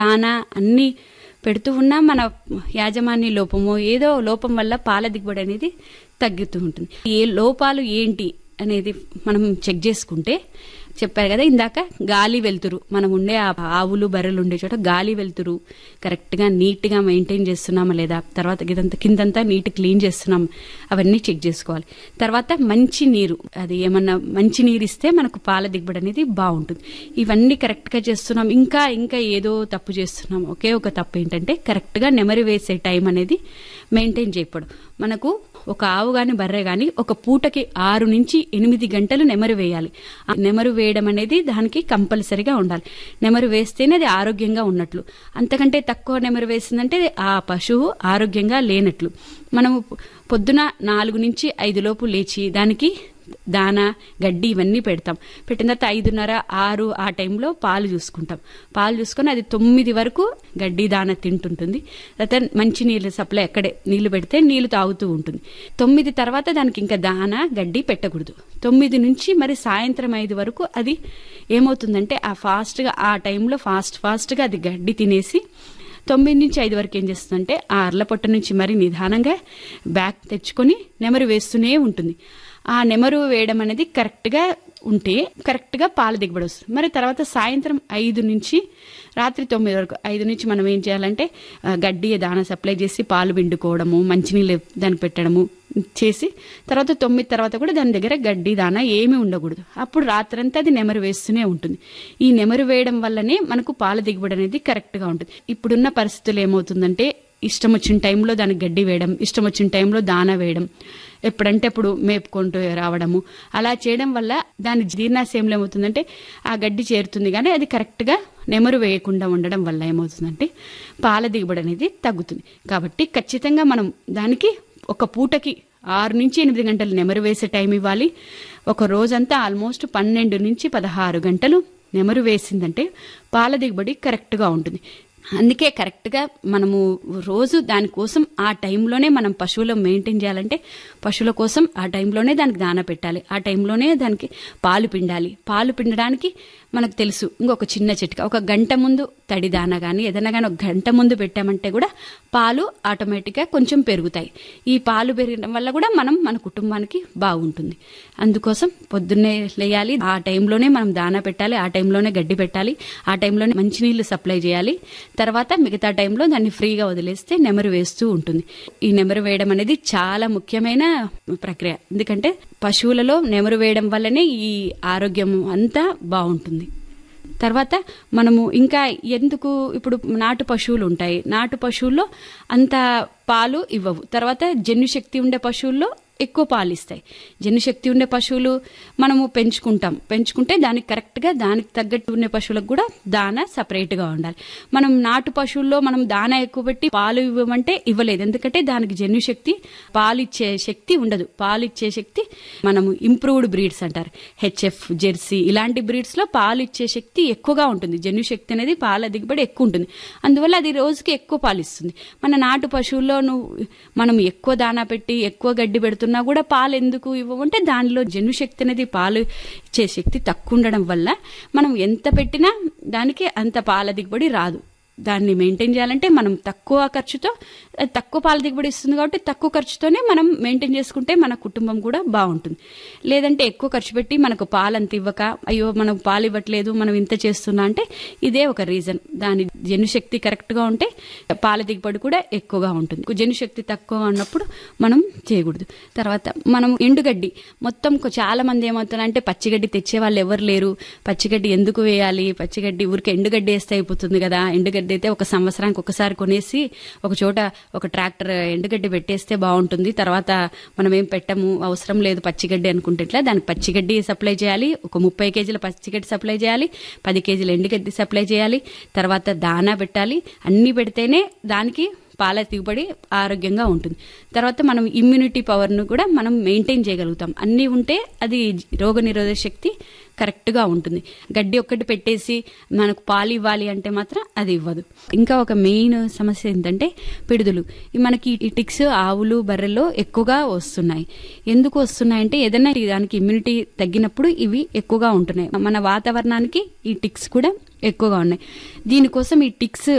దానా అన్ని పెడుతూ ఉన్నా మన యాజమాన్య లోపమో ఏదో లోపం వల్ల పాల దిగుబడి అనేది తగ్గుతూ ఉంటుంది ఏ లోపాలు ఏంటి అనేది మనం చెక్ చేసుకుంటే చెప్పారు కదా ఇందాక గాలి వెలుతురు మనం ఉండే ఆ ఆవులు బర్రెలు ఉండే చోట గాలి వెలుతురు కరెక్ట్గా నీట్గా మెయింటైన్ చేస్తున్నామా లేదా తర్వాత ఇదంతా కిందంతా నీట్ క్లీన్ చేస్తున్నాం అవన్నీ చెక్ చేసుకోవాలి తర్వాత మంచి నీరు అది ఏమన్నా మంచి నీరు ఇస్తే మనకు పాల దిగుబడి అనేది బాగుంటుంది ఇవన్నీ కరెక్ట్గా చేస్తున్నాం ఇంకా ఇంకా ఏదో తప్పు చేస్తున్నాం ఒకే ఒక తప్పు ఏంటంటే కరెక్ట్గా నెమరు వేసే టైం అనేది మెయింటైన్ చేయకపోవడం మనకు ఒక ఆవు గాని బర్రె గాని ఒక పూటకి ఆరు నుంచి ఎనిమిది గంటలు నెమరు వేయాలి ఆ నెమరు వేయడం అనేది దానికి కంపల్సరిగా ఉండాలి నెమరు వేస్తేనే అది ఆరోగ్యంగా ఉన్నట్లు అంతకంటే తక్కువ నెమరు వేసిందంటే ఆ పశువు ఆరోగ్యంగా లేనట్లు మనము పొద్దున నాలుగు నుంచి ఐదు లోపు లేచి దానికి దానా గడ్డి ఇవన్నీ పెడతాం పెట్టిన తర్వాత ఐదున్నర ఆరు ఆ టైంలో పాలు చూసుకుంటాం పాలు చూసుకొని అది తొమ్మిది వరకు గడ్డి దాన తింటుంటుంది తర్వాత మంచి నీళ్ళు సప్లై అక్కడే నీళ్లు పెడితే నీళ్లు తాగుతూ ఉంటుంది తొమ్మిది తర్వాత దానికి ఇంకా దాన గడ్డి పెట్టకూడదు తొమ్మిది నుంచి మరి సాయంత్రం ఐదు వరకు అది ఏమవుతుందంటే ఆ ఫాస్ట్గా ఆ టైంలో ఫాస్ట్ ఫాస్ట్గా అది గడ్డి తినేసి తొమ్మిది నుంచి ఐదు వరకు ఏం చేస్తుందంటే ఆ అర్ల పొట్ట నుంచి మరి నిదానంగా బ్యాక్ తెచ్చుకొని నెమరు వేస్తూనే ఉంటుంది ఆ నెమరు వేయడం అనేది కరెక్ట్గా ఉంటే కరెక్ట్గా పాల దిగుబడి వస్తుంది మరి తర్వాత సాయంత్రం ఐదు నుంచి రాత్రి తొమ్మిది వరకు ఐదు నుంచి మనం ఏం చేయాలంటే ఆ, గడ్డి దాన సప్లై చేసి పాలు పిండుకోవడము మంచినీళ్ళు దానికి పెట్టడము చేసి తర్వాత తొమ్మిది తర్వాత కూడా దాని దగ్గర గడ్డి దాన ఏమీ ఉండకూడదు అప్పుడు రాత్రంతా అది నెమరు వేస్తూనే ఉంటుంది ఈ నెమరు వేయడం వల్లనే మనకు పాల దిగుబడి అనేది కరెక్ట్గా ఉంటుంది ఇప్పుడున్న పరిస్థితులు ఏమవుతుందంటే ఇష్టం వచ్చిన టైంలో దానికి గడ్డి వేయడం ఇష్టం వచ్చిన టైంలో దాన వేయడం ఎప్పుడంటే అప్పుడు మేపుకుంటూ రావడము అలా చేయడం వల్ల దాని జీర్ణాశయంలో ఏమవుతుందంటే ఆ గడ్డి చేరుతుంది కానీ అది కరెక్ట్గా నెమరు వేయకుండా ఉండడం వల్ల ఏమవుతుందంటే పాల దిగుబడి అనేది తగ్గుతుంది కాబట్టి ఖచ్చితంగా మనం దానికి ఒక పూటకి ఆరు నుంచి ఎనిమిది గంటలు నెమరు వేసే టైం ఇవ్వాలి ఒక రోజంతా ఆల్మోస్ట్ పన్నెండు నుంచి పదహారు గంటలు నెమరు వేసిందంటే పాల దిగుబడి కరెక్ట్గా ఉంటుంది అందుకే కరెక్ట్గా మనము రోజు దానికోసం ఆ టైంలోనే మనం పశువులు మెయింటైన్ చేయాలంటే పశువుల కోసం ఆ టైంలోనే దానికి దాన పెట్టాలి ఆ టైంలోనే దానికి పాలు పిండాలి పాలు పిండడానికి మనకు తెలుసు ఇంకొక చిన్న చిట్కా ఒక గంట ముందు తడి దాన కానీ ఏదైనా కానీ ఒక గంట ముందు పెట్టామంటే కూడా పాలు ఆటోమేటిక్గా కొంచెం పెరుగుతాయి ఈ పాలు పెరగడం వల్ల కూడా మనం మన కుటుంబానికి బాగుంటుంది అందుకోసం పొద్దున్నే లేయాలి ఆ టైంలోనే మనం దానా పెట్టాలి ఆ టైంలోనే గడ్డి పెట్టాలి ఆ టైంలోనే మంచినీళ్లు సప్లై చేయాలి తర్వాత మిగతా టైంలో దాన్ని ఫ్రీగా వదిలేస్తే నెమరు వేస్తూ ఉంటుంది ఈ నెమరు వేయడం అనేది చాలా ముఖ్యమైన ప్రక్రియ ఎందుకంటే పశువులలో నెమరు వేయడం వల్లనే ఈ ఆరోగ్యం అంతా బాగుంటుంది తర్వాత మనము ఇంకా ఎందుకు ఇప్పుడు నాటు పశువులు ఉంటాయి నాటు పశువుల్లో అంత పాలు ఇవ్వవు తర్వాత జన్యుశక్తి ఉండే పశువుల్లో ఎక్కువ పాలు ఇస్తాయి జన్యుశక్తి ఉండే పశువులు మనము పెంచుకుంటాం పెంచుకుంటే దానికి కరెక్ట్గా దానికి తగ్గట్టు ఉండే పశువులకు కూడా దాన సపరేట్గా ఉండాలి మనం నాటు పశువుల్లో మనం దాన ఎక్కువ పెట్టి పాలు ఇవ్వమంటే ఇవ్వలేదు ఎందుకంటే దానికి జన్యుశక్తి పాలు ఇచ్చే శక్తి ఉండదు పాలు ఇచ్చే శక్తి మనము ఇంప్రూవ్డ్ బ్రీడ్స్ అంటారు హెచ్ఎఫ్ జెర్సీ ఇలాంటి బ్రీడ్స్ లో పాలు ఇచ్చే శక్తి ఎక్కువగా ఉంటుంది జన్యుశక్తి అనేది పాల దిగుబడి ఎక్కువ ఉంటుంది అందువల్ల అది రోజుకి ఎక్కువ పాలు ఇస్తుంది మన నాటు పశువుల్లో నువ్వు మనం ఎక్కువ దానా పెట్టి ఎక్కువ గడ్డి పెడుతున్నా కూడా పాలు ఎందుకు ఇవ్వమంటే దానిలో జన్యుశక్తి అనేది పాలు ఇచ్చే శక్తి తక్కువ ఉండడం వల్ల మనం ఎంత పెట్టినా దానికి అంత పాల దిగుబడి రాదు దాన్ని మెయింటైన్ చేయాలంటే మనం తక్కువ ఖర్చుతో అది తక్కువ పాల దిగుబడి ఇస్తుంది కాబట్టి తక్కువ ఖర్చుతోనే మనం మెయింటైన్ చేసుకుంటే మన కుటుంబం కూడా బాగుంటుంది లేదంటే ఎక్కువ ఖర్చు పెట్టి మనకు పాలు అంత ఇవ్వక అయ్యో మనం పాలు ఇవ్వట్లేదు మనం ఇంత చేస్తున్నా అంటే ఇదే ఒక రీజన్ దాని జనుశక్తి కరెక్ట్గా ఉంటే పాల దిగుబడి కూడా ఎక్కువగా ఉంటుంది జనుశక్తి తక్కువ ఉన్నప్పుడు మనం చేయకూడదు తర్వాత మనం ఎండుగడ్డి మొత్తం కొ- చాలా మంది ఏమవుతారంటే పచ్చిగడ్డి తెచ్చే వాళ్ళు ఎవరు లేరు పచ్చిగడ్డి ఎందుకు వేయాలి పచ్చిగడ్డి ఊరికి ఎండుగడ్డి వేస్తే అయిపోతుంది కదా ఎండుగడ్డి అయితే ఒక సంవత్సరానికి ఒకసారి కొనేసి ఒక చోట ఒక ట్రాక్టర్ ఎండుగడ్డి పెట్టేస్తే బాగుంటుంది తర్వాత మనం ఏం పెట్టము అవసరం లేదు పచ్చిగడ్డి అనుకుంటే ఇట్లా దానికి పచ్చిగడ్డి సప్లై చేయాలి ఒక ముప్పై కేజీల పచ్చిగడ్డి సప్లై చేయాలి పది కేజీల ఎండుగడ్డి సప్లై చేయాలి తర్వాత దానా పెట్టాలి అన్ని పెడితేనే దానికి పాల దిగుబడి ఆరోగ్యంగా ఉంటుంది తర్వాత మనం ఇమ్యూనిటీ పవర్ను కూడా మనం మెయింటైన్ చేయగలుగుతాం అన్నీ ఉంటే అది రోగ నిరోధక శక్తి కరెక్ట్గా ఉంటుంది గడ్డి ఒక్కటి పెట్టేసి మనకు పాలు ఇవ్వాలి అంటే మాత్రం అది ఇవ్వదు ఇంకా ఒక మెయిన్ సమస్య ఏంటంటే పిడుదలు ఈ మనకి ఈ టిక్స్ ఆవులు బర్రెల్లో ఎక్కువగా వస్తున్నాయి ఎందుకు వస్తున్నాయంటే ఏదైనా దానికి ఇమ్యూనిటీ తగ్గినప్పుడు ఇవి ఎక్కువగా ఉంటున్నాయి మన వాతావరణానికి ఈ టిక్స్ కూడా ఎక్కువగా ఉన్నాయి దీనికోసం ఈ టిక్స్